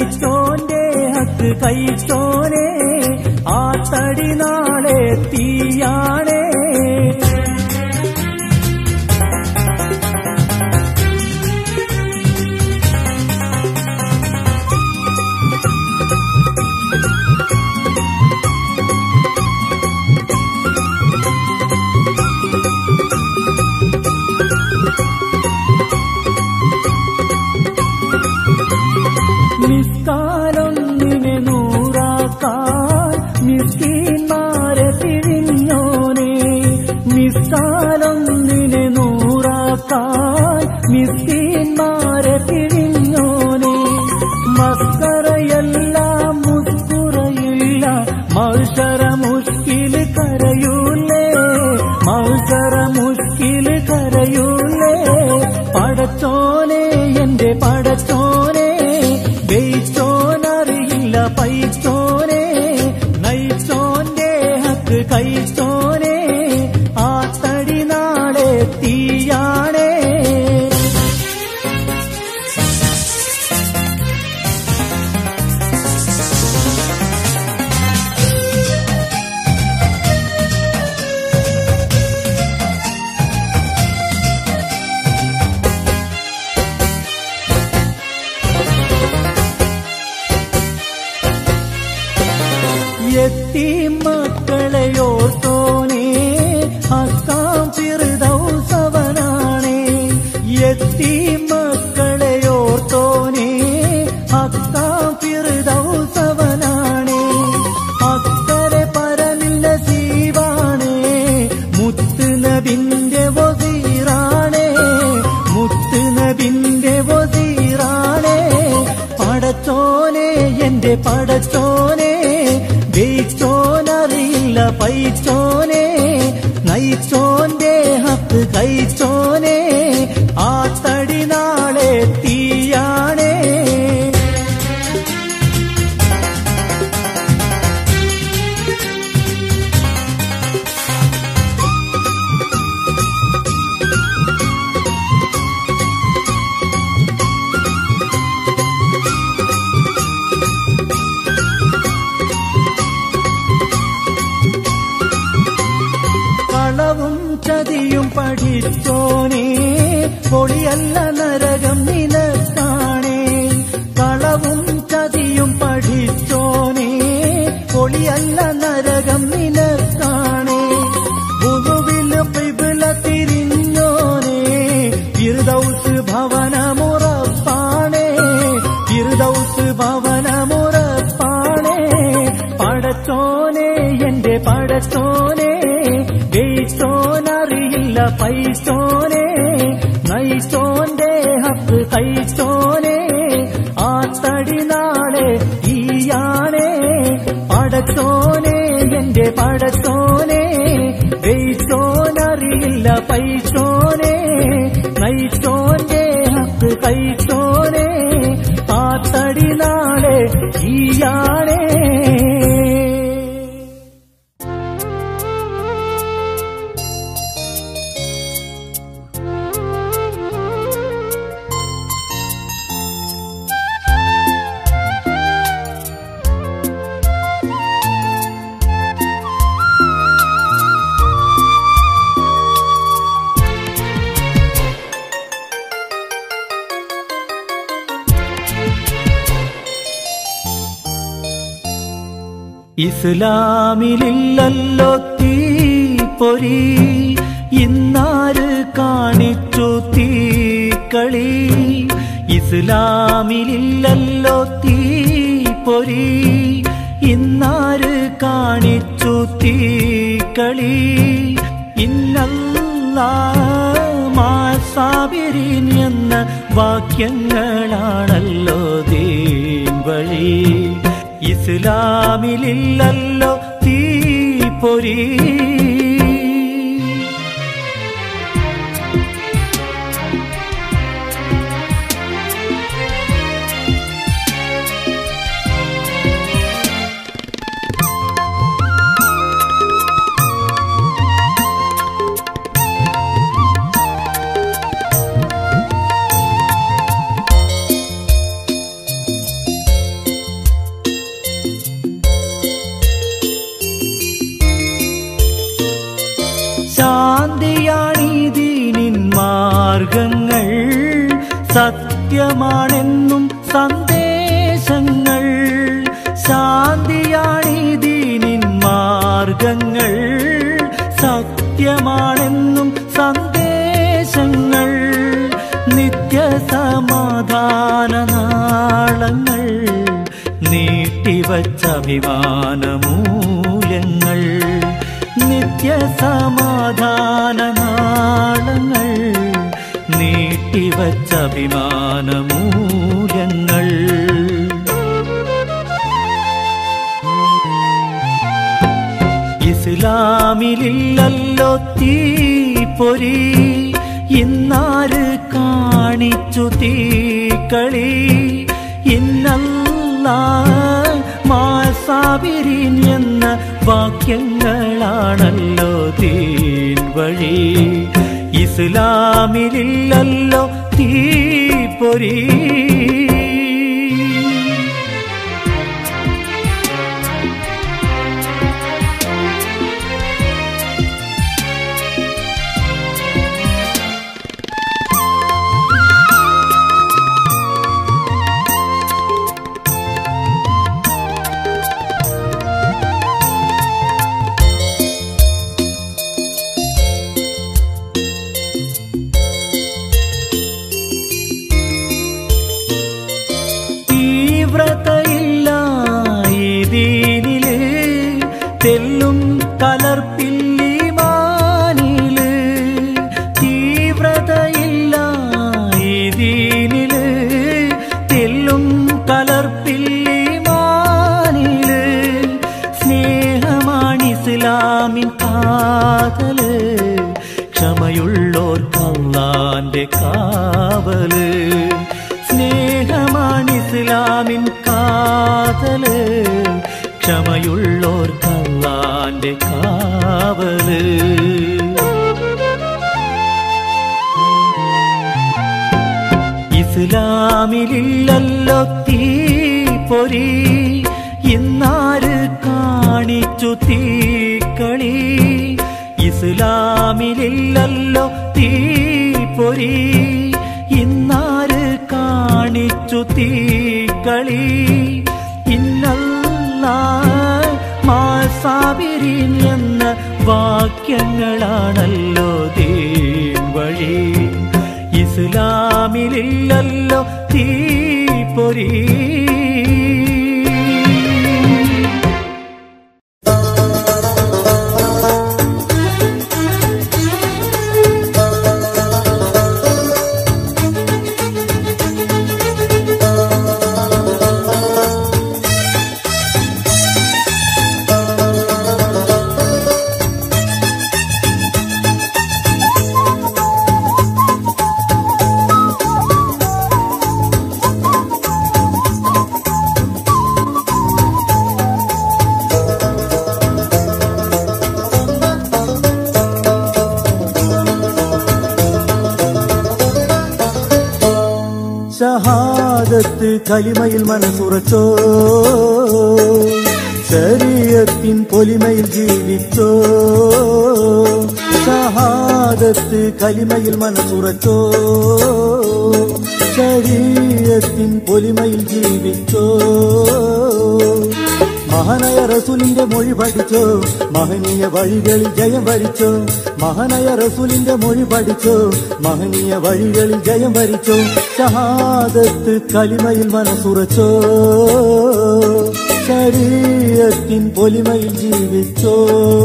നയിച്ചോന്റെ ഹക്ക് കഴിച്ചോനെ ആ തടി നാളെ തീയാണേ നിസ്കാലൊന്നിനെ നൂറാക്കാൻ മിസ്കീന്മാരെ തിരിഞ്ഞോനെ നിസ്കാലൊന്നിനെ നൂറാക്കാൻ മിസ്കീന്മാരെ തിരിഞ്ഞോനെ മസ്കറയല്ല മുസ്കുറയില്ല മത്സര മുഷ്കിൽ കരയൂലേ മത്സര മുഷ്കിൽ കരയൂലേ പടച്ചോനെ എന്റെ പടച്ചോനെ ജയിച്ചോനറിയില്ല പൈച്ചോനെ നയിച്ചോന്റെ ഹക്ക് കഴിച്ചോനെ ആ തടി നാളെ തീയാണേ എത്തി മക്കളെയോർത്തോനെ ഹക്കാം ഫിർദൗസവനാണേ എത്തി മക്കളെയോർത്തോനെ ഹക്കാം ഫിർദൗസവനാണേ അക്കരെ പരമില്ല സീവാണേ മുത്ത് നബിന്റെ വസീറാണേ മുത്ത് നബിന്റെ വസീറാണേ പടച്ചോനെ എന്റെ പടച്ചോനെ ജയിച്ചോനറിയില്ല പൈച്ചോനെ നയിച്ചോന്റെ ഹക്ക് കഴിച്ചോനെ ആ തടി നാളെ തീയാണേ കളവും ചതിയും പഠിച്ചോനെ പൊളിയല്ല നരകം നിലത്താണേ കളവും ചതിയും പഠിച്ചോനെ പൊളിയല്ല നരകം നിലത്താണേ ബുധുവിൽ പിബില തിരിഞ്ഞോനെ ഇരുദൗസ് ഭവനമുറപ്പാണേ ഇരുദൗസ് ഭവനമുറപ്പാണേ പടച്ചോനെ എന്റെ പടച്ചോനെ ജയിച്ചോനറിയില്ല പൈസോനെ നയിച്ചോന്റെ ഹക്ക് കഴിച്ചോനെ ആ തടി നാളെ ഈയാണേ പടച്ചോനെ എന്റെ പടച്ചോനെ ജയിച്ചോനറിയില്ല പൈസോനെ നയിച്ചോന്റെ ഹക്ക് കഴിച്ചോനെ ആ തടി നാളെ ഈയാണേ ഇസ്ലാമിലില്ലല്ലോ തീപ്പൊരി ഇന്നാര് കാണിച്ചു തീക്കളി ഇസ്ലാമിലില്ലല്ലോ തീപ്പൊരി ഇന്നാര് കാണിച്ചു തീക്കളി ഇന്നല്ലാസാബിരിൻ എന്ന വാക്യങ്ങളാണല്ലോ ദീൻ വഴി ഇസ്ലാമിലില്ലല്ലോ തീപ്പൊരി സത്യമാണെന്നും സന്ദേശങ്ങൾ ശാന്തിയാണിതീനിൻ മാർഗങ്ങൾ സത്യമാണെന്നും സന്ദേശങ്ങൾ നിത്യസമാധാന നാളങ്ങൾ നീട്ടിവച്ച അഭിമാനമൂല്യങ്ങൾ നിത്യസമാധാന നാളങ്ങൾ നീട്ടിവച്ച അഭിമാനമൂല്യങ്ങൾ ഇസ്ലാമിലില്ലല്ലോ തീപ്പൊരി ഇന്നാര് കാണിച്ചു തീക്കളി ഇന്നല്ല മാസാബിരിൻ എന്ന വാക്യങ്ങളാണല്ലോ തീൻ വഴി ഇസ്ലാമിലില്ലല്ലോ തീപ്പൊരി തീവ്രതയില്ല ഈ ദീനില് തെല്ലും കലർപ്പില്ലി മാനില് തീവ്രതയില്ല ഈ ദീനില് തെല്ലും കലർപ്പില്ലി മാനില് സ്നേഹമാണ് ഇസ്ലാമിൻ കാതല് ക്ഷമയുള്ളോർക്കല്ലാന്റെ കാവല് സ്നേഹമാണ് ഇസ്ലാമിൻ കാതല് ക്ഷമയുള്ളോർക്കല്ലാന്റെ കാവല് ഇസ്ലാമിലില്ലല്ലോ തീപ്പൊരി ഇന്നാര് കാണിച്ചു തീക്കളി ഇസ്ലാമിലില്ലല്ലോ തീപ്പൊരി ഇന്നാര് കാണിച്ചു തീക്കളി ഇന്നല്ല മാസാബിരിൻ എന്ന വാക്യങ്ങളാണല്ലോ ദീൻ വഴി ഇസ്ലാമിലില്ലല്ലോ തീപ്പൊരി ഷഹാദത്ത് കലിമയിൽ മനസ്സുറച്ചോ ശരീരത്തിൻ പൊലിമയിൽ ജീവിച്ചോ ഷഹാദത്ത് കലിമയിൽ മനസ്സുറച്ചോ ശരീരത്തിൻ പൊലിമയിൽ ജീവിച്ചോ മഹാനായ റസൂലിന്റെ മൊഴി പഠിച്ചോ മഹനീയ വഴികളിൽ ജയം വരിച്ചോ മഹാനായ റസൂലിന്റെ മൊഴി പഠിച്ചോ മഹനീയ വഴികളിൽ ജയം വരിച്ചോ ഷഹാദത്ത് കലിമയിൽ മനസ്സുറച്ചോ ശരീരത്തിൻ പൊലിമയിൽ ജീവിച്ചോ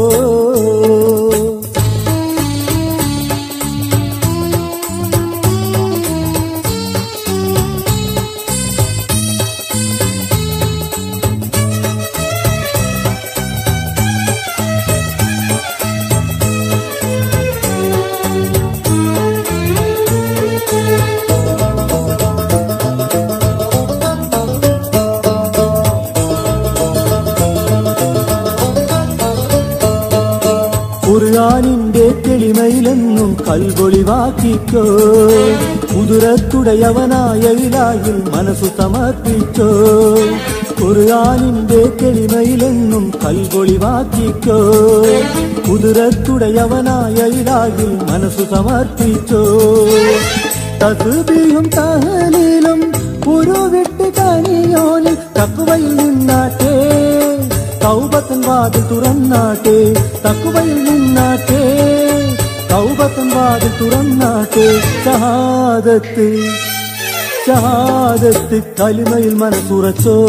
ഖുർആാനിന്റെ തെളിമയിലെന്നും കൽപൊളിവാക്കിക്കോ കുതിരത്തുടയവനായ ഇലാഹിൽ മനസ്സു സമർപ്പിച്ചോ ഖുർആാനിന്റെ തെളിമയിലെന്നും കൽപൊളിവാക്കിക്കോ കുതിരത്തുടയവനായ ഇലാഹിൽ മനസ്സു സമർപ്പിച്ചോ തസുബിയും തഹലീലും ഉരുവിട്ട് കനിയോനിൽ തക്കുവയിൽ നിന്നാട്ടെ തൗബത്തൻ വാതിൽ തുറന്നാട്ടെ തക്കുവയിൽ നിന്നാട്ടെ തൗബത്തൻ വാതിൽ തുറന്നാട്ടെ ഷഹാദത്ത് ഷഹാദത്ത് കലിമയിൽ മനസ്സുറച്ചോ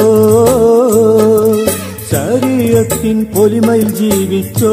ശരീരത്തിൻ പൊലിമയിൽ ജീവിച്ചോ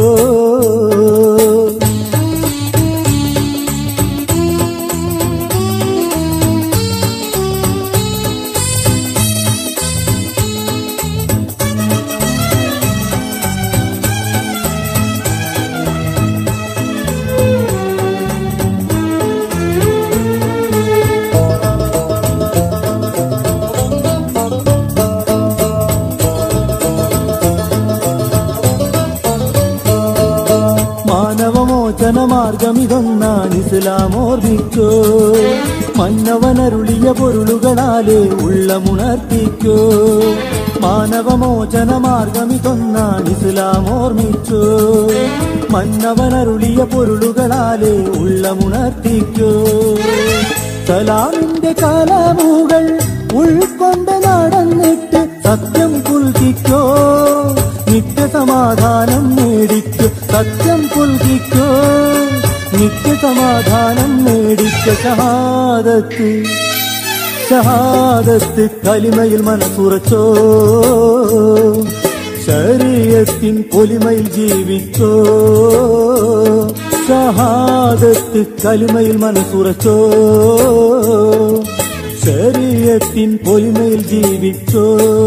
മാനവമോചന മാർഗമിതൊന്നാണ് ഇസ്ലാം ഓർമ്മിക്കോ മന്നവനരുളിയ പൊരുളുകളാലെ ഉള്ളമുണർത്തിക്കോ മാനവമോചന മാർഗമിതൊന്നാണ് ഇസ്ലാം ഓർമ്മിച്ചോ മന്നവനരുളിയ പൊരുളുകളാലെ ഉള്ളമുണർത്തിക്കോ സലാമിന്റെ കലമുകൾ ഉൾക്കൊണ്ട് നടന്നിട്ട് സത്യം പുൽകിക്കോ നിത്യസമാധാനം നേടിക്കോ സത്യം പുൽകിക്കോ നിത്യസമാധാനം നേടിക്കോ ഷഹാദത്ത് ഷഹാദത്ത് കലിമയിൽ മനസ്സുറച്ചോ ശരീരത്തിൻ പൊലിമയിൽ ജീവിച്ചോ ഷഹാദത്ത് കലിമയിൽ മനസ്സുറച്ചോ ശരീരത്തിൻ പൊലിമയിൽ ജീവിച്ചോ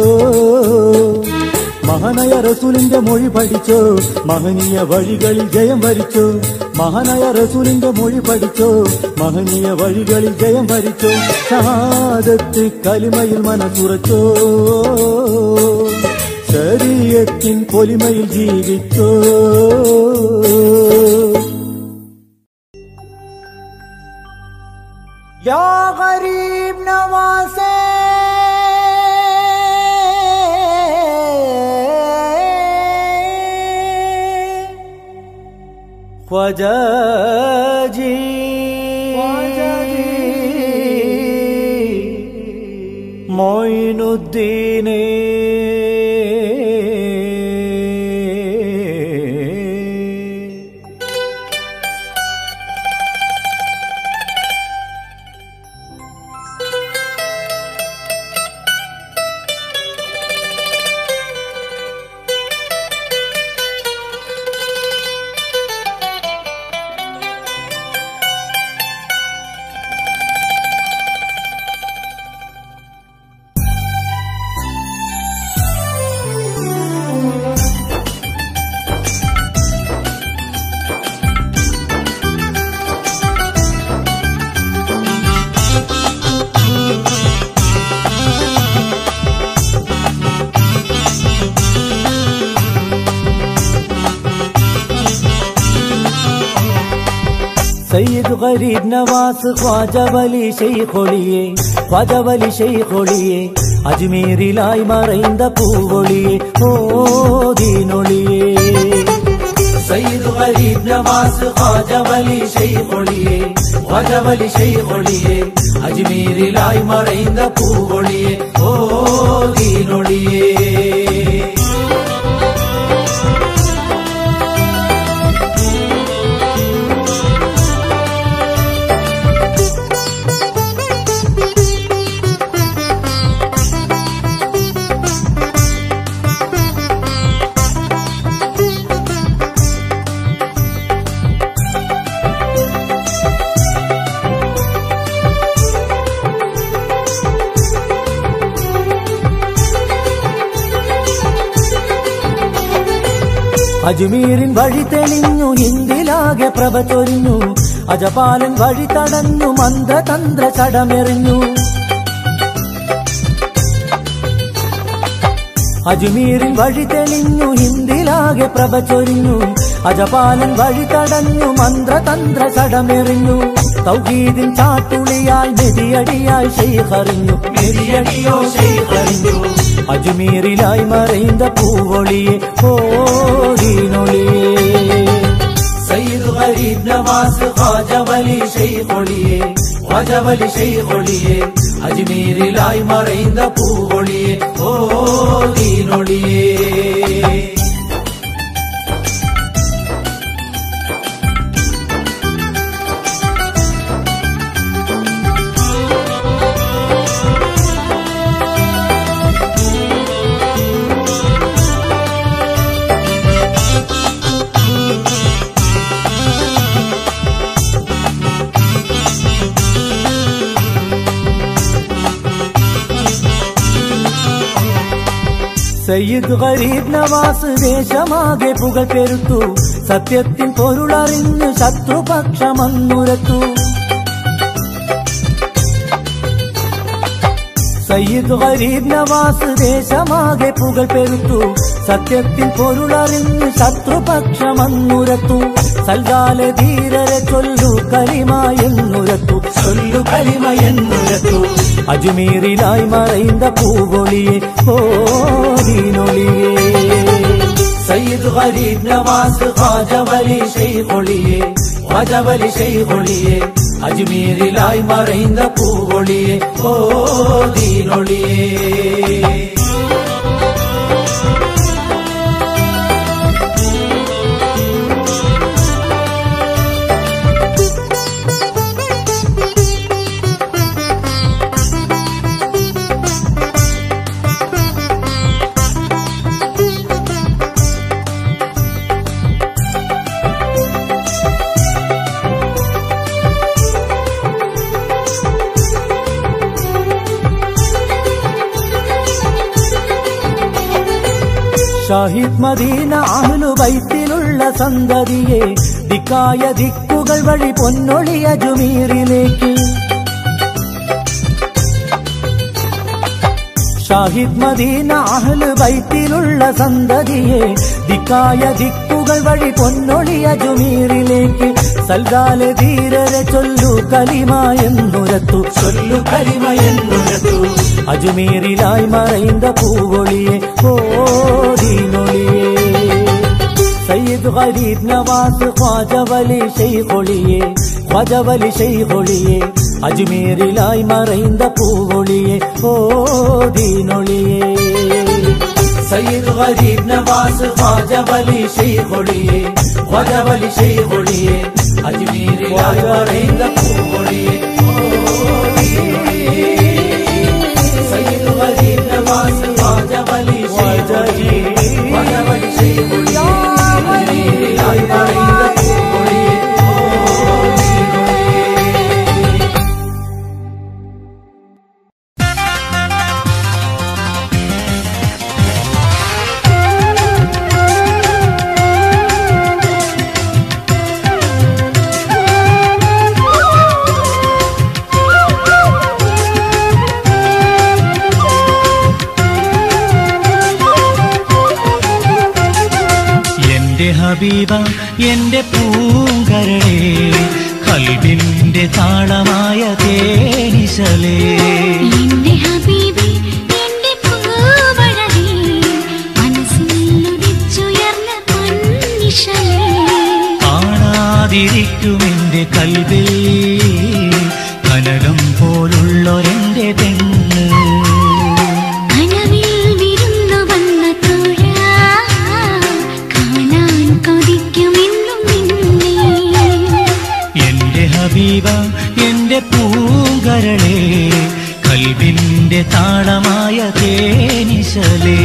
മഹനയ റസൂലിന്റെ മൊഴി പഠിച്ചോ മഹനീയ വഴികളിൽ ജയം വരിച്ചോ മഹനയ റസൂലിന്റെ മൊഴി പഠിച്ചോ മഹനീയ വഴികളിൽ ജയം വരിച്ചോ ഷഹാദത്ത് കലിമയിൽ മനസ്സുറച്ചോ ശരീരത്തിൻ പൊലിമയിൽ ജീവിച്ചോ या गरीब नवासे ख्वाजा जी मोइनुद्दीन സയ്യിദ് ഗരീബ് നവാസ് ഖ്വാജ വലി ഷെയ്ഖൊളിയെ ഖ്വാജ വലി ഷെയ്ഖൊളിയെ അജ്മീറിലായി മറൈந்த പൂവൊളിയെ ഓ ദീനൊളിയെ സയ്യിദ് ഗരീബ് നവാസ് ഖ്വാജ വലി ഷെയ്ഖൊളിയെ ഖ്വാജ വലി ഷെയ്ഖൊളിയെ അജ്മീറിലായി മറൈந்த പൂവൊളിയെ ഓ ദീനൊളിയെ അജ്മീരിൻ വഴി തെളിഞ്ഞു ഹിന്ദിലാകെ പ്രഭ ചൊരിഞ്ഞു അജപാലൻ വഴി തടഞ്ഞു മന്ത്രതന്ത്ര ചടമെറിഞ്ഞു അജ്മീരിൽ വഴി തെളിഞ്ഞു ഹിന്ദിലാകെ പ്രഭ ചൊരിഞ്ഞു അജപാലൻ വഴി തടഞ്ഞു മന്ത്രതന്ത്ര ചടമെറിഞ്ഞു തൗഹീദിൻ ചാട്ടുളിയാൽ മെതിയടിയായി ഷെയ്ഖറിഞ്ഞു മെതിയടിയോ ഷെയ്ഖറിഞ്ഞു അജ്മീറിലായി മറൈந்த പൂവൊളിയെ ഓടീനൊളിയെ സയ്യിദ് ഗരീബ് നവാസ് ഖാജ വലി ഷെയ്ഖൊളിയെ பஜவலி செய்கொழியே அஜ்மீரிலாய் மறைந்த பூவொழியே ஓ தீனொழியே സയ്യിദ് ഗരീബ് നവാസ് ദേശമാകെ പുകൾ പെരുത്തു സത്യത്തിൻ പൊരുളറിഞ്ഞ് ശത്രുപക്ഷമന്നുരത്തു സയ്യിദ് ഗരീബ് നവാസ് ദേശമാകെ പുകൾ പെരുത്തു സത്യത്തിൻ പൊരുളറിഞ്ഞ് ശത്രുപക്ഷമന്നുരത്തു സൽകാല ധീരരെ ചൊല്ലു കലിമ എന്നുരത്തു ചൊല്ലു കലിമ എന്നുരത്തു അജ്മീറിലായി മറൈந்த പൂവൊളിയെ ഓടിനൊളിയേ സയ്യിദ് ഗരീബ് നവാസ് ഖാജ വലി ഷെയ്ഖൊളിയെ ഖാജ വലി ഷെയ്ഖൊളിയെ അജ്മീറിലായി മറൈந்த പൂവൊളിയെ ഓടിനൊളിയേ ഷാഹിദ് മദീന അഹ്ലു ബൈത്തിലുള്ള സന്തതിയെ ദിക്കായ ദിക്കുകൾ വഴി പൊന്നൊളിയ ജുമീറിലേക്ക് ഷാഹിദ് മദീന അഹ്ലു ബൈത്തിലുള്ള സന്തതിയെ ദിക്കായ ദിക്കുകൾ വഴി പൊന്നൊളിയ ജുമീറിലേക്ക് സൽഗാല ധീരരെ ചൊല്ലു കലിമ എന്നുരത്തു ചൊല്ലു കലിമ എന്നുരത്തു അജ്മീറിലായി മറൈந்த പൂവൊളിയെ ഓടിനൊളിയേ സയ്യിദ് ഗരീബ് നവാസ് ഖ്വാജ വലി ഷെയ്ഖൊളിയെ ഖ്വാജ വലി ഷെയ്ഖൊളിയെ അജ്മീറിലായി മറൈந்த പൂവൊളിയെ ഓടിനൊളിയേ സയ്യിദ് ഗരീബ് നവാസ് ഖ്വാജ വലി ഷെയ്ഖൊളിയെ ഖ്വാജ വലി ഷെയ്ഖൊളിയെ അജ്മീറിലായി മറൈந்த പൂവൊളിയെ ഓടിനൊളിയേ സയ്യിദ് ഗരീബ് നവാസ് ഖ്വാജ വലി ഷെയ്ഖൊളിയെ ഖ്വാജ വലി ഷെയ്ഖൊളിയെ അജ്മീറിലായി മറൈந்த പൂവൊളിയെ ഓടിനൊളിയേ എന്റെ ഹബീബ എന്റെ പൂങ്കരളേ കൽബിന്റെ താളമായ തേനിശലേ എന്റെ ഹബീബി എന്റെ പൂവഴകേ മനസ്സിലുദിച്ചുയർന്ന പൊന്നിശലേ കാണാതിരിക്കുമെന്റെ കൽബിൽ കനകം പോലുള്ളൊരെന്റെ പെണ്ണ് കനവിൽ വിരുന്നു വന്ന തോഴാ കാണാൻ കൊതിക്കുമെന്നും നിന്നെ എന്റെ ഹബീബ എന്റെ പൂങ്കരളേ കൽബിന്റെ താളമായ തേനിശലേ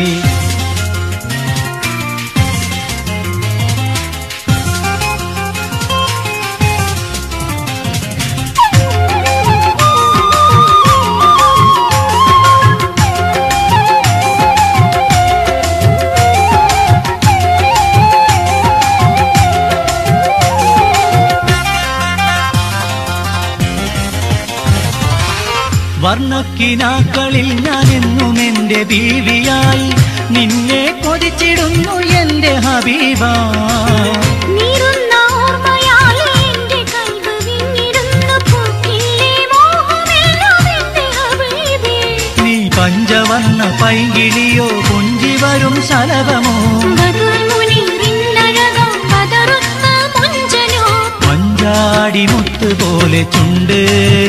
വർണ്ണക്കിനാക്കളിൽ ഞാൻ എന്നും എന്റെ ബീവിയായി നിന്നെ കൊതിച്ചിടുന്നു എന്റെ ഹബീബ നീറുന്ന ഓർമ്മയാൽ എന്റെ കൽബ് വിങ്ങിടുന്നു പൂക്കില്ലേ മോഹമെല്ലാം എന്റെ ഹബീബേ നീ പഞ്ചവർണ്ണ പൈങ്കിളിയോ കൊഞ്ചി വരും ശലഭമോ ബദുൽ മുനീറിന്നഴകം ബദറുത്ത മുഞ്ചനോ പഞ്ച മഞ്ചാടി മുത്ത് പോലെ ചുണ്ട്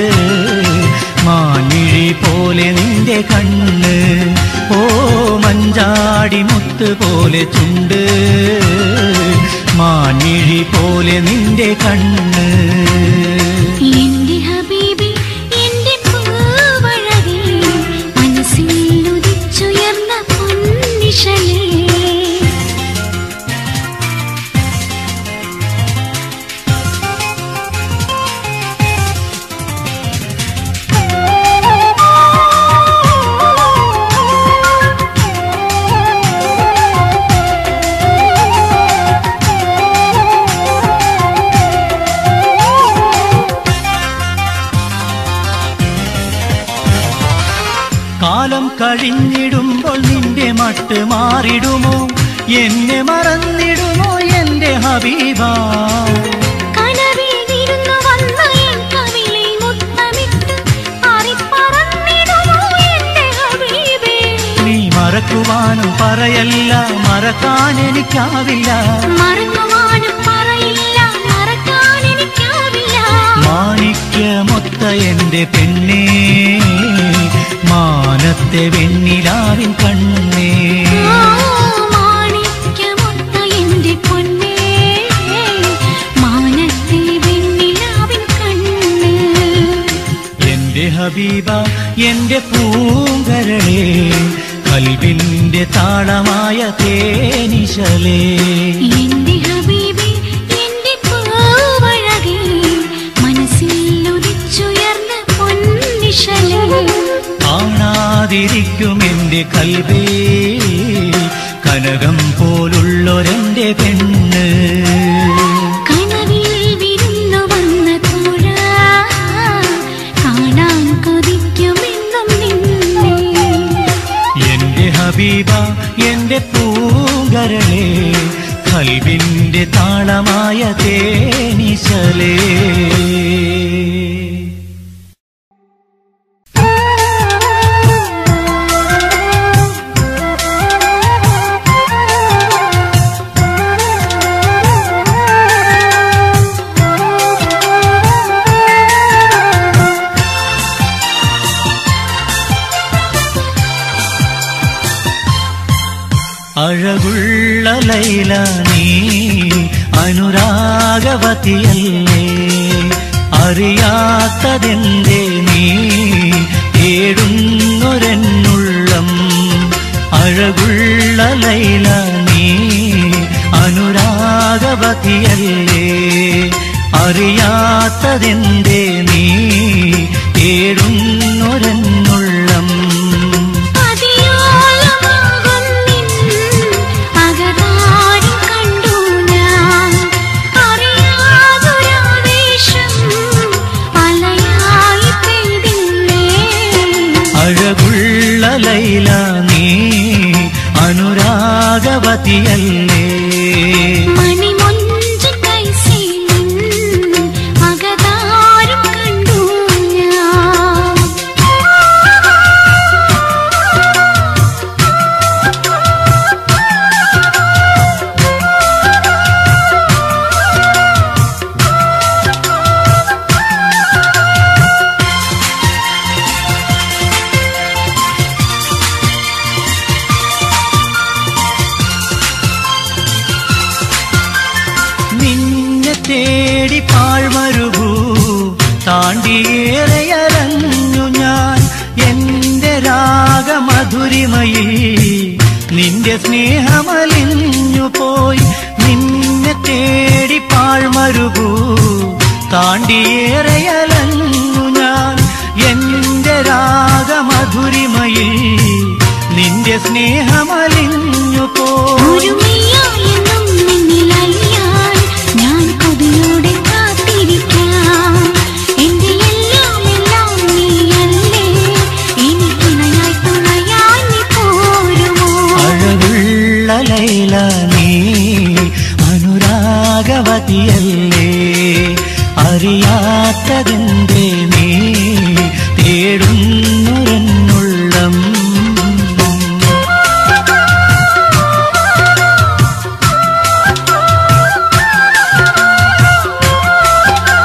മാനിഴി പോലെ നിന്റെ കണ്ണ് ഓ മഞ്ചാടി മുത്ത് പോലെ ചുണ്ട് മാനിഴി പോലെ നിന്റെ കണ്ണ് എന്റെ ഹബീബി എന്റെ പൂവഴകേ മനസ്സിൽ ഉദിച്ചുയർന്ന പൊന്നിശലേ കാലം കഴിഞ്ഞിടുമ്പോൾ നിന്റെ മട്ട് മാറിടുമോ എന്നെ മറന്നിടുമോ എന്റെ ഹബീബ കനവിൽ വിരുന്നു വന്ന എൻ കവിളിൽ മുത്തമിട്ട് പാറിപ്പറന്നിടുമോ എന്റെ ഹബീബേ നീ മറക്കുവാനും പറയല്ല മറക്കാൻ എനിക്കാവില്ല മറക്കുവാനും പറയില്ല മറക്കാൻ എനിക്കാവില്ല മാണിക്യമൊത്ത എന്റെ പെണ്ണേ മാനത്തെ വെണ്ണിലാവിൻ കണ്ണേ ഓ, മാണിക്യമൊത്ത എന്റെ പൊന്നേ മാനത്തെ വെണ്ണിലാവിൻ കണ്ണ് എന്റെ ഹബീബ എന്റെ പൂങ്കരളേ കൽവിന്റെ താളമായ തേനിശലേ എന്റെ ഹബീബി എന്റെ പൂവഴകേ മനസ്സിൽ ഉദിച്ചുയർന്ന പൊന്നിശലേ കാണാതിരിക്കും എന്റെ കൽവേ കനകം പോലുള്ളൊരെന്റെ പെണ്ണ് കനവിൽ വിരുന്നു വന്ന തോഴ കാണാൻ കൊതിക്കുമെന്നും നിന്നെ എന്റെ ഹബീബ എന്റെ പൂങ്കരളേ കൽവിന്റെ താളമായ തേനിശലേ അഴകുള്ള ലൈല നീ അനുരാഗവതിയല്ലേ അറിയാത്തതെന്തേ നീ തേടുന്നൊരെന്നുള്ളം അഴകുള്ള ലൈല നീ അനുരാഗവതിയല്ലേ അറിയാത്തതെന്തേ നീ തേടുന്നൊരെന്നുള്ളം അതിയോളമാകും നിൻ അകതാരിൽ കണ്ടു ഞാൻ അറിയാതൊരാവേശം അലയായി പെയ്തില്ലേ അഴകുള്ള ലൈല നീ അനുരാഗവതിയല്ലേ മണിമൊഞ്ച് കൈസീലിൻ അകതാരം കണ്ടു ഞാൻ നിന്നെ തേടി പാഴ്മരുഭൂ താണ്ടിയേറെയലഞ്ഞു ഞാൻ എന്റെ രാഗമധുരിമയിൽ നിന്റെ സ്നേഹമലിഞ്ഞു പോയി നിന്നെ തേടി പാഴ്മരുഭൂ താണ്ടിയേറെയലഞ്ഞു ഞാൻ എന്റെ രാഗമധുരിമയിൽ നിന്റെ സ്നേഹമലിഞ്ഞു പോയി ഒരുമിയായെന്നും നിന്നിലലിയാൻ ഞാൻ കൊതിയോടെ കാത്തിരിക്കാം എന്റെ എല്ലാം എല്ലാം നീയല്ലേ എനിക്കിണയായി തുണയായി നീ പോരുമോ അഴകുള്ള ലൈല നീ അനുരാഗവതിയല്ലേ അറിയാത്തതെന്തേ നീ തേടുന്നുരെന്നുള്ളം ആ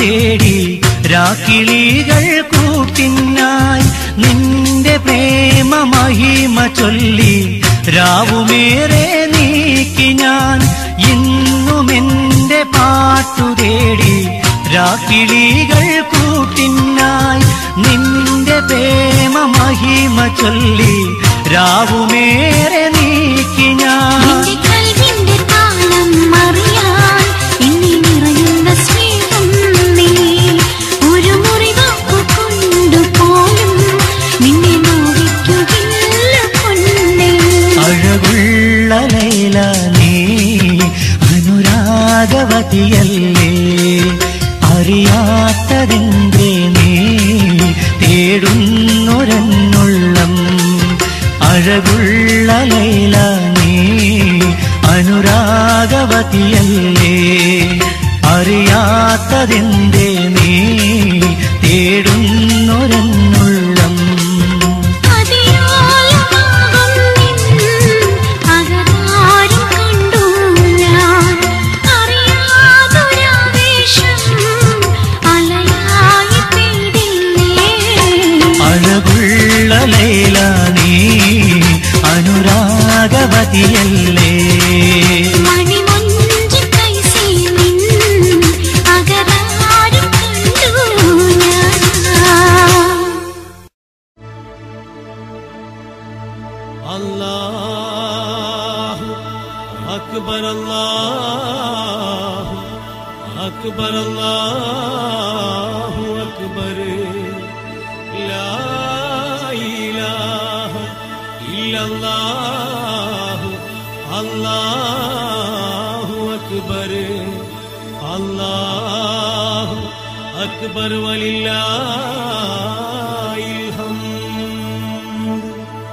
തേടി രാക്കിളികൾ കൂട്ടിനായി നിന്റെ പ്രേമ മഹിമ ചൊല്ലി രാവുമേറെ നീക്കി ഞാൻ ഇന്നുമെന്റെ പാട്ടു തേടി രാക്കിളികൾ കൂട്ടിനായി നിന്റെ പ്രേമ മഹിമ ചൊല്ലി രാവുമേറെ നീക്കി ഞാൻ നിന്റെ കൽവിന്റെ താളം അറിയാൻ എന്നിൽ നിറയുന്ന സ്നേഹം നീ ഒരു മുറിവാക്കു കൊണ്ടുപോലും നിന്നെ നോവിക്കുകയില്ല പൊന്നേ അഴകുള്ള ലൈല നീ അനുരാഗവതിയല്ലേ അറിയാത്തതെന്തേ നീ തേടുന്നൊരെന്നുള്ളം അഴകുള്ള ലൈല നീ അനുരാഗവതിയല്ലേ അറിയാത്തതെന്തേ നീ തേടുന്നൊരെന്നുള്ളം അതിയാലമാകും നിൻ അകതാരം കണ്ടു ഞാൻ അറിയാതൊരാവേശം അലയായി പെയ്തില്ലേ അഴകുള്ള ലൈല നീ അനുരാഗവതിയല്ലേ മണിമൊഞ്ചി കൈസി നിൻ അകതാരം കണ്ടു ഞാൻ الله أكبر الله أكبر الله أكبر لا إله إلا الله الله أكبر الله أكبر ولله الحمد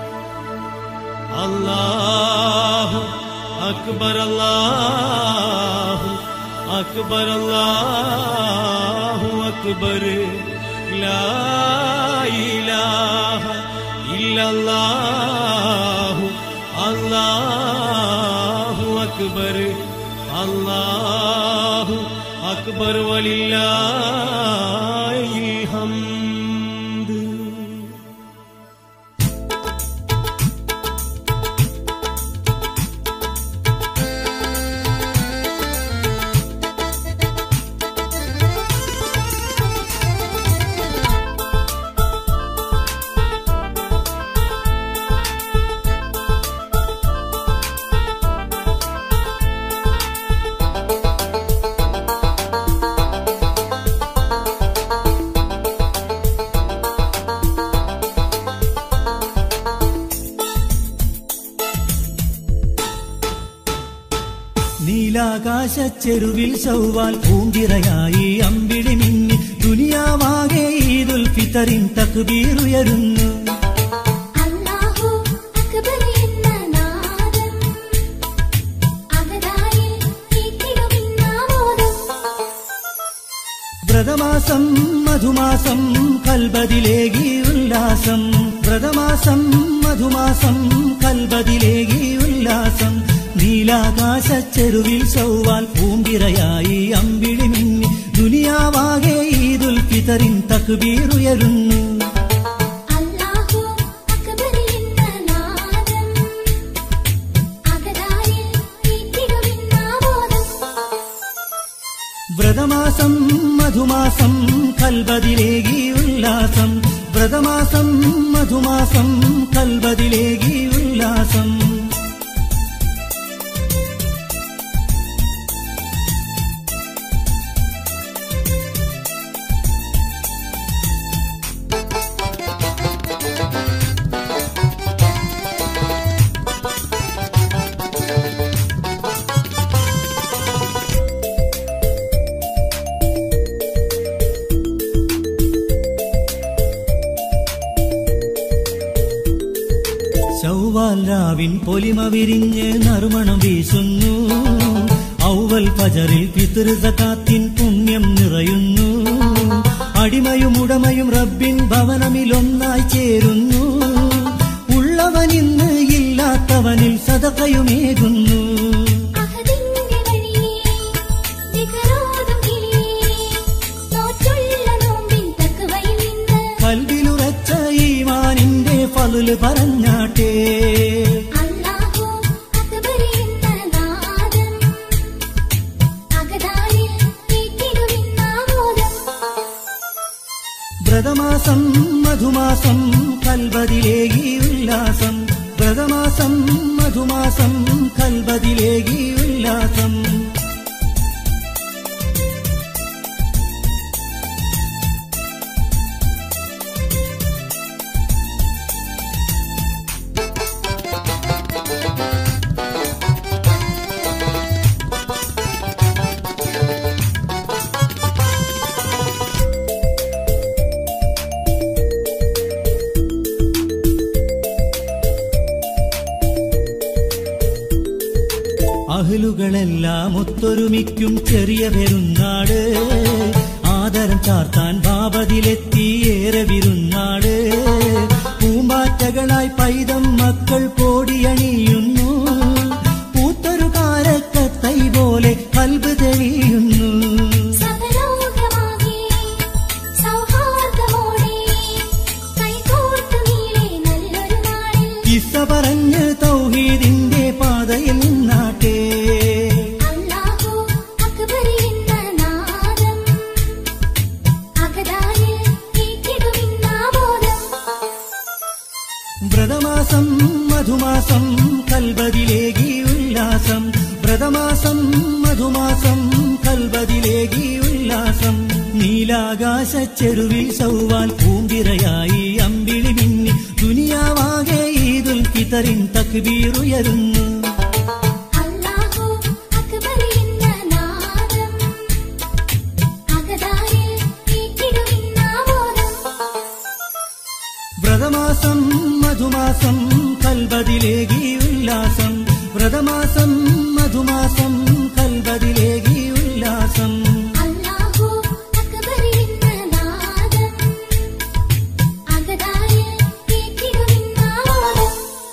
الله أكبر الله أكبر الله أكبر لا إله إلا الله الله أكبر الله أكبر ولله الحمد നീലാകാശച്ചെരുവിൽ ചൊവ്വാൽ പൂന്തിറയായി അമ്പിളി മിന്നി ദുനിയാവാകെ ഈദുൽ ഫിത്തറിൻ തക്ബീറുയരുന്നു അല്ലാഹു അക്ബർ എന്ന നാദം അകതാരിൽ കേട്ടിടുമിന്നാമോദം വ്രതമാസം മധുമാസം കൽബതിലേകി ഉല്ലാസം വ്രതമാസം മധുമാസം കൽബതിലേകി ഉല്ലാസം നീലാകാശച്ചെരുവിൽ ചൊവ്വാൽ പൂമ്പിറയായി അമ്പിളി മിന്നി ദുനിയാവാകെ ഈദുൽ ഫിത്തറിൻ തക്ബീറുയരുന്നു അല്ലാഹു അക്ബർ എന്ന നാദം അകതാരിൽ കേട്ടിടുമിന്നാമോദം വ്രതമാസം മധുമാസം കൽബതിലേകി ഉല്ലാസം വ്രതമാസം മധുമാസം കൽബതിലേകി ഉല്ലാസം ചൊവ്വാൽ രാവിൻ പൊലിമ വിരിഞ്ഞ് നറുമണം വീശുന്നു ഔവൽ പജറിൽ പിതൃ സകാത്തിൻ പുണ്യം നിറയുന്നു അടിമയും ഉടമയും റബ്ബിൻ ഭവനമിലൊന്നായി ചേരുന്നു ഉള്ളവനിന്ന് ഇല്ലാത്തവനിൽ സദകയുമേകുന്നു അഹദിന്റെ വഴിയേ ദിക്റോതും കിളിയേ ചൊല്ല് പറഞ്ഞാട്ടേ അല്ലാഹു അക്ബർ എന്ന നാദം അകതാരിൽ കേട്ടിടുവിന്നാമോദം വ്രതമാസം മധുമാസം കൽബതിലേകി ഉല്ലാസം വ്രതമാസം മധുമാസം കൽബതിലേകി ഉല്ലാസം അഹലുകളെല്ലാം ഒത്തൊരുമിക്കും ചെറിയ പെരുന്നാട് ആദരം ചാർത്താൻ ബാബതിലെത്തി ഏറെ വിരുന്നാട് പൂമ്പാറ്റകളായി പൈതം മക്കൾ കോടിയണിയുന്നു പൂത്തൊരു കാരക്കത്തൈ പോലെ കൽബ് തെളിയുന്നു സകലോകമാകെ സൗഹാർദ്ദമോടെ കൈകോർത്തു നീളെ നല്ലൊരു നാളിൽ ഇസ പറഞ്ഞ് തൗഹീദിന്റെ പാതയിൽ നിന്നാട്ടേ അല്ലാഹു അക്ബർ എന്ന നാദം അകതാരിൽ കേട്ടിടുവിന്നാമോദം വ്രതമാസം മധുമാസം കൽബതിലേകി ഉല്ലാസം വ്രതമാസം മധുമാസം കൽബതിലേകി ഉല്ലാസം നീലാകാശ ചെരുവിൽ സൗവാൽ പൂമ്പിറയായി അമ്പിളി മിന്നി ദുനിയാവാകെ ഈദുൽ ഫിത്തറിൻ തക്ബീറുയരുന്നു അല്ലാഹു അക്ബർ എന്ന നാദം അകതാരിൽ കേട്ടിടുവിന്നാമോദം വ്രതമാസം മധുമാസം കൽബതിലേകി ഉല്ലാസം വ്രതമാസം മധുമാസം കൽബതിലേകി ഉല്ലാസം അല്ലാഹു അക്ബർ എന്ന നാദം അകതാരിൽ കേട്ടിടുവിന്നാമോദം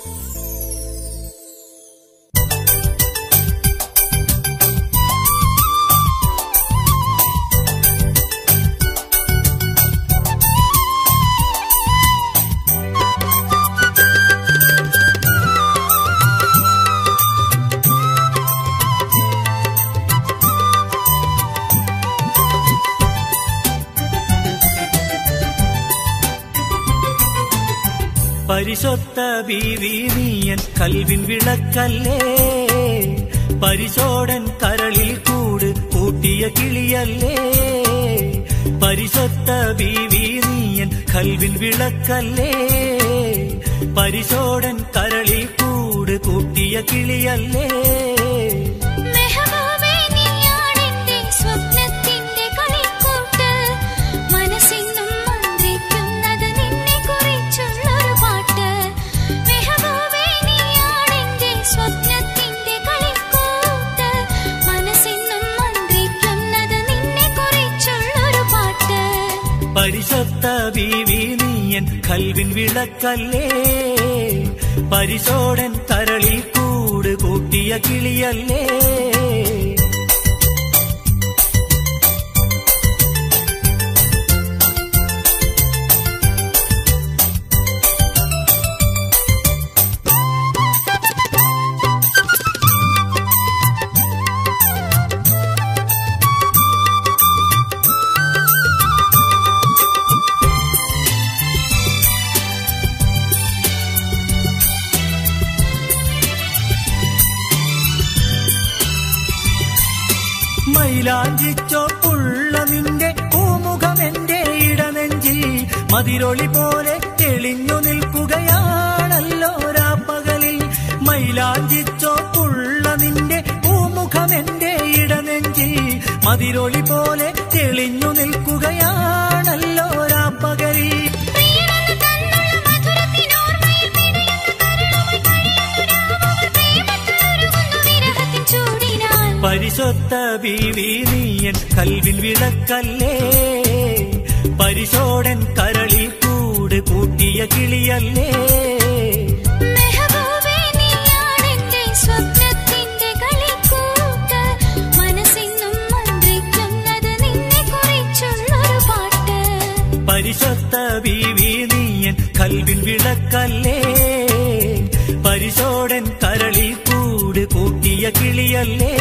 പരിശൊത്ത ബീവി നീയൻ കൽവിൻ വിളക്കല്ലേ പരിശോടൻ കരളിൽ കൂട് കൂട്ടിയ കിളിയല്ലേ പരിശൊത്ത ബീവി നീയൻ കൽവിൻ വിളക്കല്ലേ പരിശോടൻ കരളിൽ കൂട് കൂട്ടിയ കിളിയല്ലേ മെഹബൂബേ നീയാണെന്റെ സ്വപ്നത്തിന്റെ കളിക്കൂട്ട് മനസ്സിന്നും മന്ത്രിക്കുന്നത് നിന്നെ കുറിച്ചുള്ളൊരു പാട്ട് മെഹബൂബേ നീയാണെന്റെ സ്വപ്നത്തിന്റെ കളിക്കൂട്ട് മനസ്സിന്നും മന്ത്രിക്കുന്നത് നിന്നെ കുറിച്ചുള്ളൊരു പാട്ട് പരിശൊത്ത ബീവി നീയൻ കൽവിൻ വിളക്കല്ലേ പരിശോടൻ കരളിൽ കൂട് കൂട്ടിയ കിളിയല്ലേ മൈലാഞ്ചിച്ചോപ്പുള്ള നിന്റെ പൂമുഖം എന്റെ ഇടനെഞ്ചിൽ മതിരൊളി പോലെ തെളിഞ്ഞു നിൽക്കുകയാണല്ലോ രാപ്പകലിൽ മൈലാഞ്ചിച്ചോപ്പുള്ള നിന്റെ പൂമുഖം എന്റെ ഇടനെഞ്ചിൽ മതിരൊളി പോലെ തെളിഞ്ഞു നിൽക്കുകയാണല്ലോ രാപ്പകലിൽ പ്രിയനെന്ന് തന്നുള്ള മധുരത്തിനോർമ്മയിൽ പിടയുന്ന കരുണമായി കഴിയുന്നു പ്രേമത്തിലൊരുങ്ങുന്നു വിരഹത്തിൻ ചൂടിനാൽ പരിശൊത്ത ബീവി നീയൻ കൽവിൽ വിളക്കല്ലേ പരിശോടൻ കരളിൽ കൂട് കൂട്ടിയ കിളിയല്ലേ മെഹബൂബേ നീയാണെന്റെ സ്വപ്നത്തിന്റെ കളിക്കൂട്ട് മനസ്സിന്നും മന്ത്രിക്കുന്നത് നിന്നെ കുറിച്ചുള്ളൊരു പാട്ട് പരിശൊത്ത ബീവി നീയൻ കൽവിൻ വിളക്കല്ലേ പരിശോടൻ കരളിൽ കൂട് കൂട്ടിയ കിളിയല്ലേ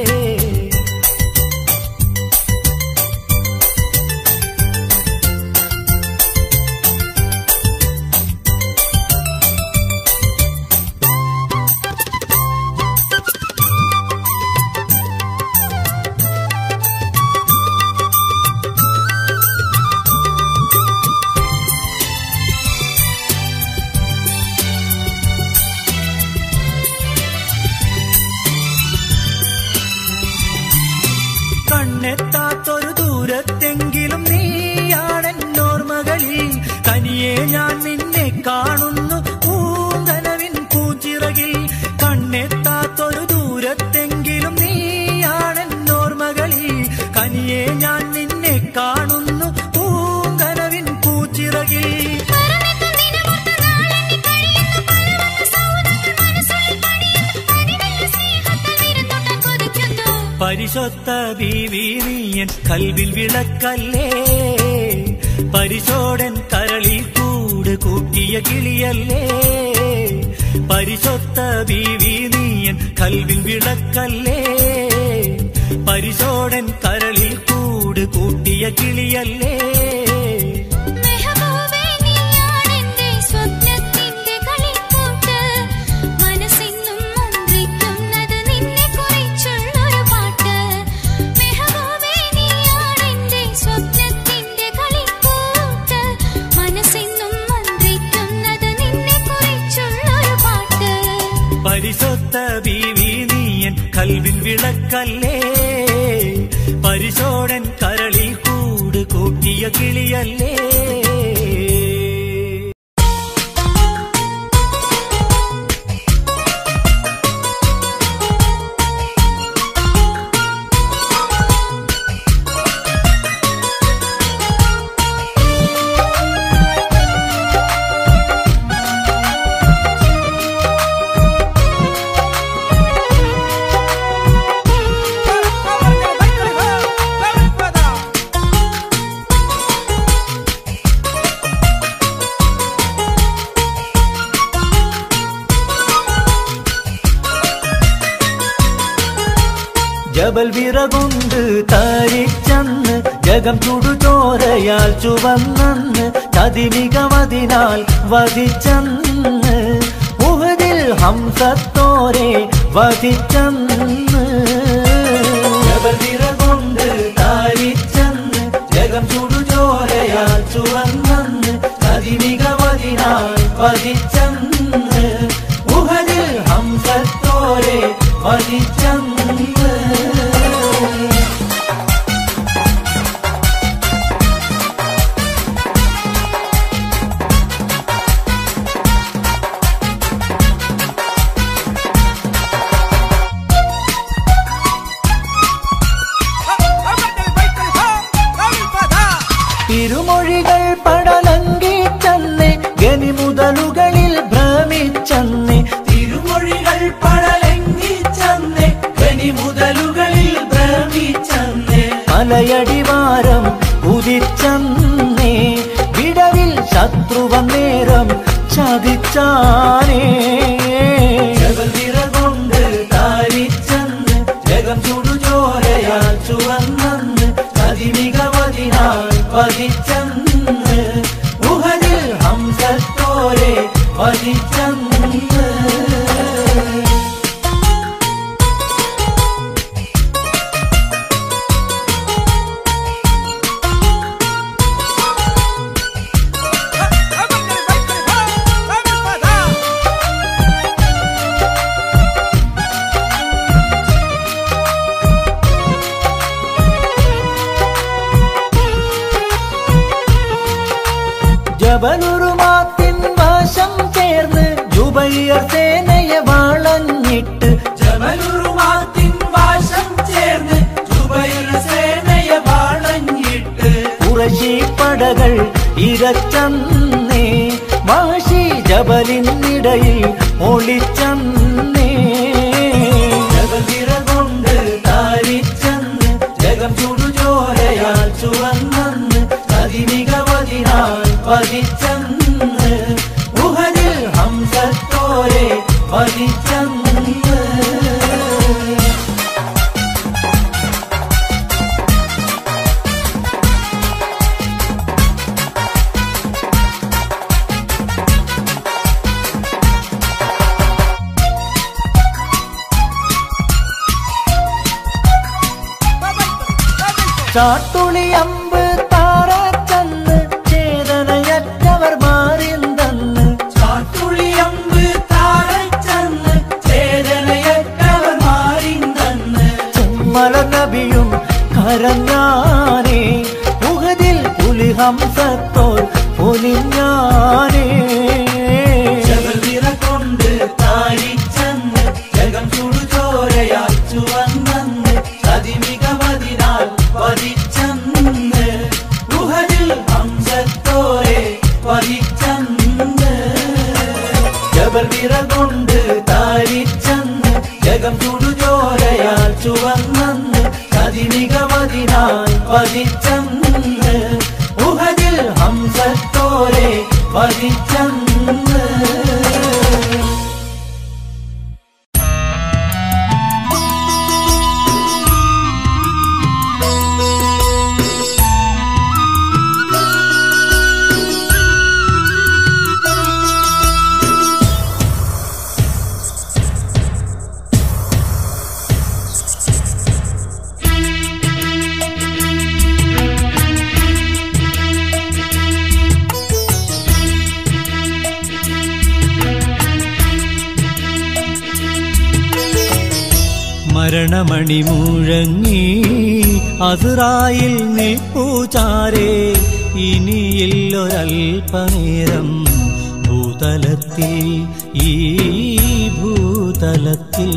കണ്ണെത്താത്തൊരു ദൂരത്തെങ്കിലും നീയാണെന്നോർമകളിൽ തനിയെ ഞാൻ നിന്നെ കാണുന്നു പൂങ്കനവിൻ പൂച്ചിറകിൽ കണ്ണെത്താത്തൊരു ദൂരത്തെങ്കിലും നീയാണെന്നോർമകളിൽ കനിയെ ഞാൻ നിന്നെ കാണുന്നു പൂങ്കനവിൻ പൂച്ചിറകിൽ മറന്നെത്തും ദിനമൊത്ത നാളെണ്ണി കഴിയുന്ന പലവക സൗദങ്ങൾ മനസ്സുള്ളിൽ പണിയുന്നു പതിവല്ല സ്നേഹത്താൽ വിരുന്നൊട്ടാൻ കൊതിക്കുന്നു പരിശൊത്ത ബീവി നീയൻ കൽവിൽ വിളക്കല്ലേ പരിശോടൻ കരളിൽ കൂട് കൂട്ടിയ കിളിയല്ലേ പരിശൊത്ത ബീവി നീയൻ കൽവിൽ വിളക്കല്ലേ പരിശോടൻ കരളിൽ കൂട് കൂട്ടിയ കിളിയല്ലേ മെഹബൂബേ നീയാണെന്റെ സ്വപ്നത്തിന്റെ കളിക്കൂട്ട് മനസ്സെന്നും മന്ത്രിക്കുന്നത് നിന്നെ കുറിച്ചുള്ളൊരു പാട്ട് മെഹബൂബേ നീയാണെന്റെ സ്വപ്നത്തിന്റെ കളിക്കൂട്ട് മനസ്സെന്നും മന്ത്രിക്കുന്നത് നിന്നെ കുറിച്ചുള്ളൊരു പാട്ട് പരിശൊത്ത ബീവി നീയൻ കൽവിൻ വിളക്കല്ലേ പരിശോടൻ കരളിൽ കൂട് കൂട്ടിയ കിളിയല്ലേ ജബൽ വിറകൊണ്ട് താരിച്ചന്ന് ജഗം ചുടുചോരയാൽ ചുവന്നന്ന് ചതിമികമതിനാൽ വധിച്ചന്ന് ഉഹദിൽ ഹംസത്തോരെ വധിച്ചന്ന് ജബൽ വിറകൊണ്ട് താരിച്ചന്ന് ജഗം ചുടുചോരയാൽ ചുവന്നന്ന് ചതിമികമതിനാൽ വധിച്ചന്ന് ഉഹദിൽ ഹംസത്തോരെ വധിച്ചന്ന് തിരുമൊഴികൾ പടലങ്കിച്ചന്ന് ഗനി മുതലുകളിൽ ഭ്രമിച്ചന്ന് തിരുമൊഴികൾ പടലങ്കിച്ചന്ന് ഗനി മുതലുകളിൽ ഭ്രമിച്ചന്ന് മലയടിവാരം ഉദിച്ചന്നേ വിടവിൽ ശത്രുവന്നേരം ചതിച്ചാനേ കൊണ്ട് താരിച്ചന്ന് ജഗം ചുടുചോരയാൽ ചുവന്നന്ന് ചതിമികമതിനാൽ പതിച്ചന്ന് ഉഹദിൽ ഹംസത്തോരെ പതിച്ചന്ന് ജബലുറുമാത്തിൻ വശം ചേർന്ന് ജുബൈർ സേനയെ വളഞ്ഞിട്ട് ജബലുറുമാത്തിൻ വശം ചേർന്ന് ജുബൈർ സേനയെ വളഞ്ഞിട്ട് കുറശി പടകൾ ഇരച്ചന്നേ മാഷി ജബലിനിടയിൽ ഒളിച്ചന്നേ ജഗതിരകൊണ്ട് താരിച്ചന്ന് ജഗം ചുടുചോരയാൽ ചുവന്നന്ന് അതിമികവതിനാൽ പതിച്ചന്ന് ചാട്ടുളിയമ്പ് താറച്ചന്ന് ചേതനയറ്റവർ മാറിന്തന്ന് ചാട്ടുളിയമ്പ് താഴച്ചന്ന് ചേതനയറ്റവർ മാറിന്തന്ന് ചെമ്മല നബിയും കരഞ്ഞാനേ മുഖതിൽ പുലിഹംസത്തോർ പൊലിഞ്ഞാനേ ജഗതിറ കൊണ്ട് താരിച്ചന്ന് ജഗം ചുടുചോരയാൽ ചുവന്നന്ന് അതിമികമതിനാൽ പതിച്ചന്ന് ഗുഹരിൽ ഹംസത്തോരെ പതിച്ചന്ന് ജബൽ വിറ കൊണ്ട് താരിച്ചന്ന് ജഗം ചുടുചോരയാൽ ചുവന്നന്ന് അതിമികമതിനാൽ പതിച്ചന്ന് ഗുഹരിൽ ഹംസത്തോരെ പതിച്ചന്ന് മരണമണി മുഴങ്ങി അതിറായിൽ നിൽപ്പൂചാരേ ഇനിയില്ലൊരൽപനേരം ഭൂതലത്തിൽ ഈ ഭൂതലത്തിൽ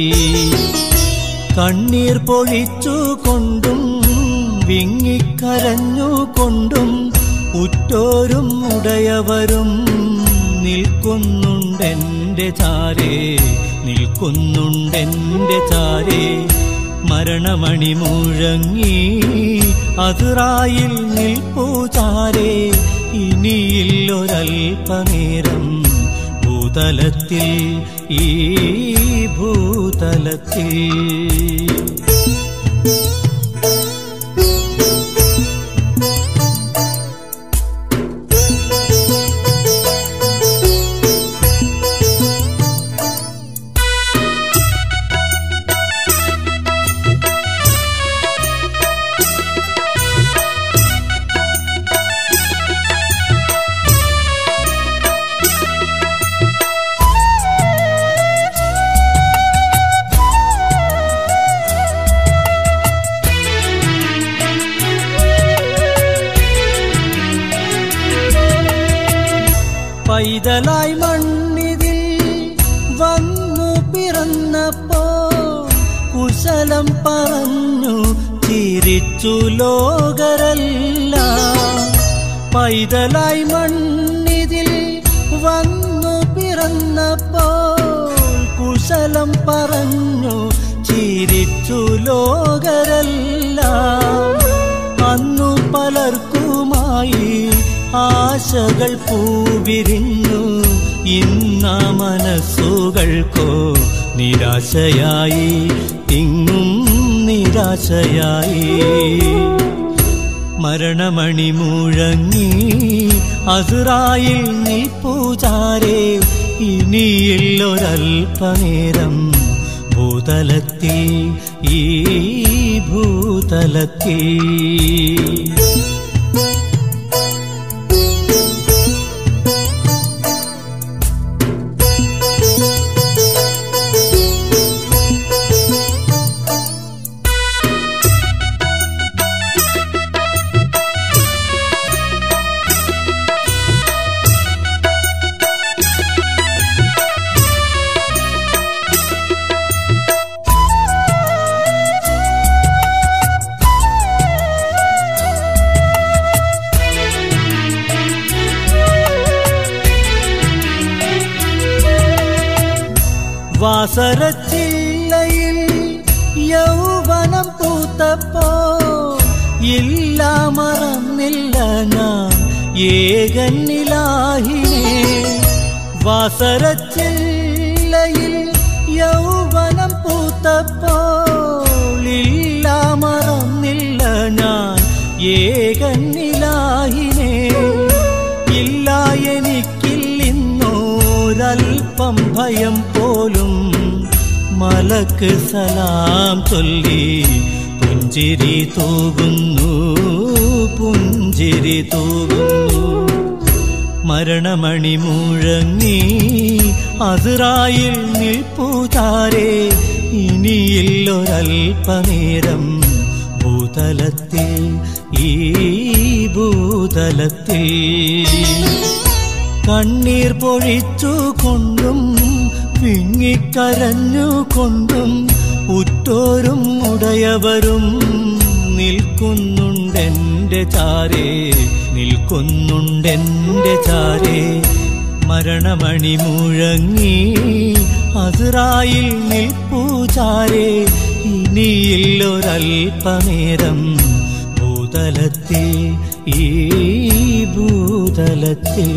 കണ്ണീർ പൊഴിച്ചു കൊണ്ടും വിങ്ങിക്കരഞ്ഞു കൊണ്ടും ഉറ്റോരും ഉടയവരും നിൽക്കുന്നുണ്ടെന്റെ ചാരേ നിൽക്കുന്നുണ്ടെന്റെ ചാരേ മരണമണി മുഴങ്ങി അതിറായിൽ നിൽപ്പൂ ചാരേ ഇനിയില്ലൊരൽപനേരം ഭൂതലത്തിൽ ഈ ഭൂതലത്തിൽ പൈതലായി മണ്ണിതിൽ വന്നു പിറന്നപ്പോ കുശലം പറഞ്ഞു ചിരിച്ചു ലോകരല്ല പൈതലായി മണ്ണിതിൽ വന്നു പിറന്നപ്പോൾ കുശലം പറഞ്ഞു ചിരിച്ചു ലോകരല്ല അന്നു പലർക്കുമായി ആശകൾ പൂവിരിഞ്ഞു ഇന്ന മനസ്സുകൾക്കോ നിരാശയായി തിങ്ങും നിരാശയായി മരണമണി മുഴങ്ങി അസുറായിൽ നീ പൂജാരേ ഇനിയില്ലൊരൽപനേരം ഭൂതലത്തിൽ ഈ ഭൂതലത്തിൽ വാസരച്ചില്ലയിൽ യൗവനം പൂത്തപ്പോ ഇല്ല മറന്നില്ല ഞാൻ ഏകന്നിലാഹിനെ വാസരച്ചില്ലയിൽ യൗവനം പൂത്തപ്പോൾ ഇല്ല മറന്നില്ല ഞാൻ ഏകന്നിലാഹിനെ ഇല്ല എനിക്കില്ലിന്നോരൽപ്പം ഭയം പോലും മലക്ക് സലാം ചൊല്ലി പുഞ്ചിരി തൂകുന്നു പുഞ്ചിരി തൂകുന്നു മരണമണി മുഴങ്ങി അതിറായിൽ നിൽപ്പുതാരെ ഇനിയില്ലൊരൽപ്പനേരം ഭൂതലത്തിൽ ഈ ഭൂതലത്തിൽ കണ്ണീർ പൊഴിച്ചു കൊണ്ടും വിങ്ങിക്കരഞ്ഞു കൊണ്ടും ഉറ്റോരും ഉടയവരും നിൽക്കുന്നുണ്ടെന്റെ ചാരേ നിൽക്കുന്നുണ്ടെന്റെ ചാരേ മരണമണി മുഴങ്ങി അതിറായിൽ നിൽപ്പൂചാരേ ഇനിയില്ലൊരൽപ്പനേരം ഭൂതലത്തിൽ ഈ ഭൂതലത്തിൽ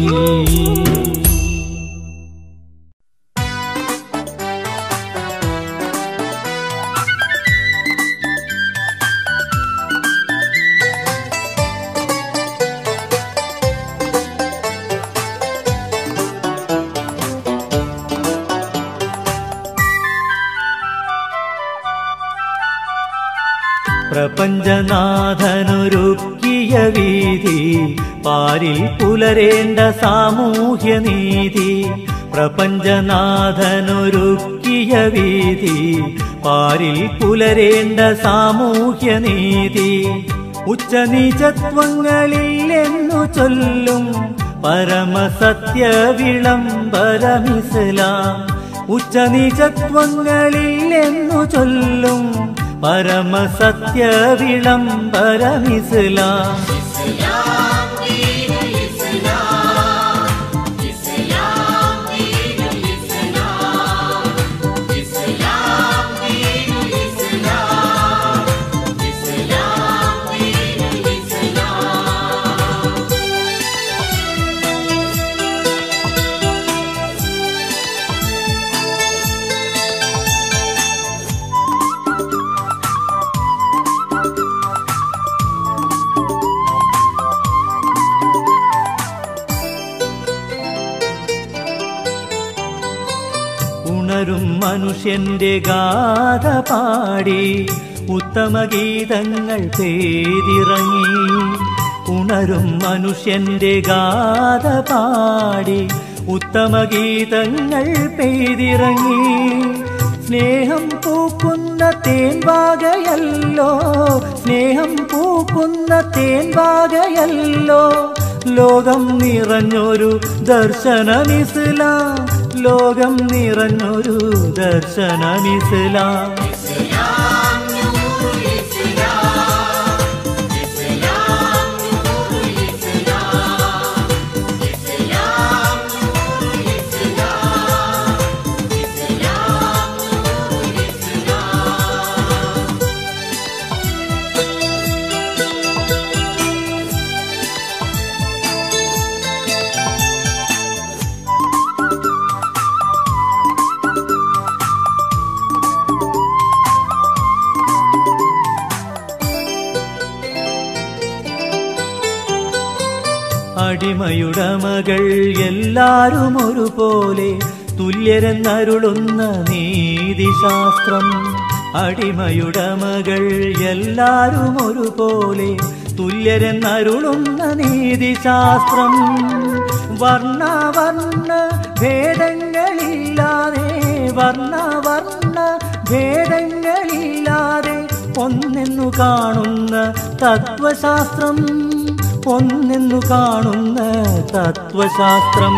പ്രപഞ്ചനാഥനൊരുക്കിയ വീതി പാരിൽ പുലരേണ്ട സാമൂഹ്യനീതി പ്രപഞ്ചനാഥനൊരുക്കിയ വീതി പാരിൽ പുലരേണ്ട സാമൂഹ്യനീതി ഉച്ചനീചത്വങ്ങളിൽ എന്നു ചൊല്ലും പരമസത്യ വിളംബരമിസ്ലാം ഉച്ചനീചത്വങ്ങളിൽ എന്നു ചൊല്ലും പരമസത്യ വിളംബരമിസ്ലാം ഉണരും മനുഷ്യന്റെ ഗാഥ പാടി ഉത്തമ ഗീതങ്ങൾ പേതിറങ്ങി ഉണരും മനുഷ്യന്റെ ഗാഥ പാടി ഉത്തമ ഗീതങ്ങൾ പെയ്തിറങ്ങി സ്നേഹം പൂക്കുന്ന തേൻവാകയല്ലോ സ്നേഹം പൂക്കുന്ന തേൻവാകയല്ലോ ലോകം നിറഞ്ഞൊരു ദർശനമിസ്ലാം ലോകം നിറഞ്ഞൊരു ദർശനമിസ്ലാം അടിമയുടമകൾ എല്ലാരും ഒരുപോലെ തുല്യരെന്നരുളുന്ന നീതിശാസ്ത്രം അടിമയുടമകൾ എല്ലാരും ഒരുപോലെ തുല്യരെന്നരുളുന്ന നീതിശാസ്ത്രം വർണ്ണവർണ്ണ ഭേദങ്ങളില്ലാതെ വർണ്ണവർണ്ണ ഭേദങ്ങളില്ലാതെ ഒന്നെന്നു കാണുന്ന തത്വശാസ്ത്രം ഒന്നെന്നു കാണുന്ന തത്വശാസ്ത്രം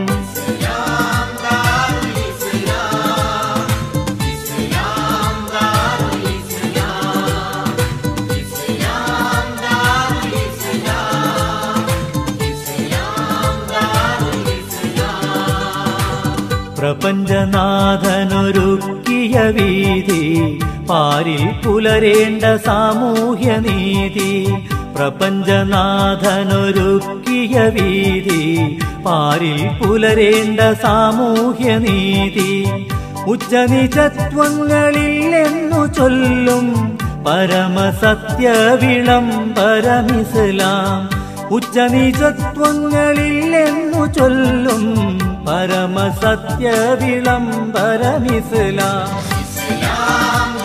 പ്രപഞ്ചനാഥനൊരുക്കിയ വീതി പാരിൽ പുലരേണ്ട സാമൂഹ്യനീതി പ്രപഞ്ചനാഥനൊരുക്കിയ വീതി പാരിൽ പുലരേണ്ട സാമൂഹ്യനീതി ഉച്ചനിചത്വങ്ങളിൽ എന്നു ചൊല്ലും പരമസത്യ വിളംബരമിസ്ലാം ഉച്ചനീചത്വങ്ങളിൽ എന്നു ചൊല്ലും പരമസത്യ വിളംബരമിസ്ലാം